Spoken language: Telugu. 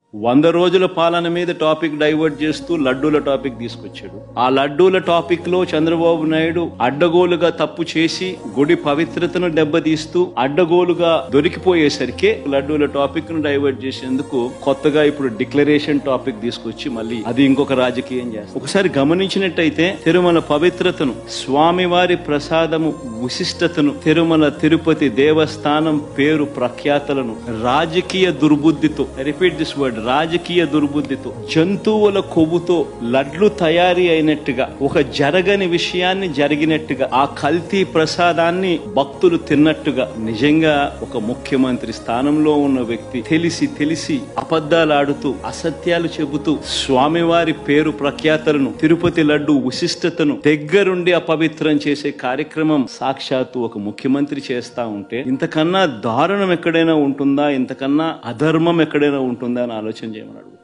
వంద రోజుల పాలన మీద టాపిక్ డైవర్ట్ చేస్తూ లడ్డూల టాపిక్ తీసుకొచ్చాడు ఆ లడ్డూల టాపిక్ లో చంద్రబాబు నాయుడు అడ్డగోలుగా తప్పు చేసి గుడి పవిత్రతను దెబ్బతీస్తూ అడ్డగోలుగా దొరికిపోయేసరికి లడ్డూల టాపిక్ ను డైవర్ట్ చేసేందుకు కొత్తగా ఇప్పుడు డిక్లరేషన్ టాపిక్ తీసుకొచ్చి మళ్ళీ అది ఇంకొక రాజకీయం చేస్తారు ఒకసారి గమనించినట్టయితే తిరుమల పవిత్రతను స్వామివారి ప్రసాదము విశిష్టతను తిరుమల తిరుపతి దేవస్థానం పేరు ప్రఖ్యాతలను రాజకీయ దుర్బుద్ధితో రిపీట్ దిస్ వర్డ్ రాజకీయ దుర్బుద్ధితో జంతువుల కొవ్వుతో లడ్లు తయారీ అయినట్టుగా ఒక జరగని విషయాన్ని జరిగినట్టుగా ఆ కల్తీ ప్రసాదాన్ని భక్తులు తిన్నట్టుగా నిజంగా ఒక ముఖ్యమంత్రి స్థానంలో ఉన్న వ్యక్తి తెలిసి తెలిసి అబద్ధాలు ఆడుతూ అసత్యాలు చెబుతూ స్వామివారి పేరు ప్రఖ్యాతలను తిరుపతి లడ్డు విశిష్టతను దగ్గరుండి అపవిత్రం చేసే కార్యక్రమం సాక్షాత్తు ఒక ముఖ్యమంత్రి చేస్తా ఉంటే ఇంతకన్నా దారుణం ఎక్కడైనా ఉంటుందా ఇంతకన్నా అధర్మం ఎక్కడైనా ఉంటుందా అని ఆలోచన చేయమని అడుగుతాను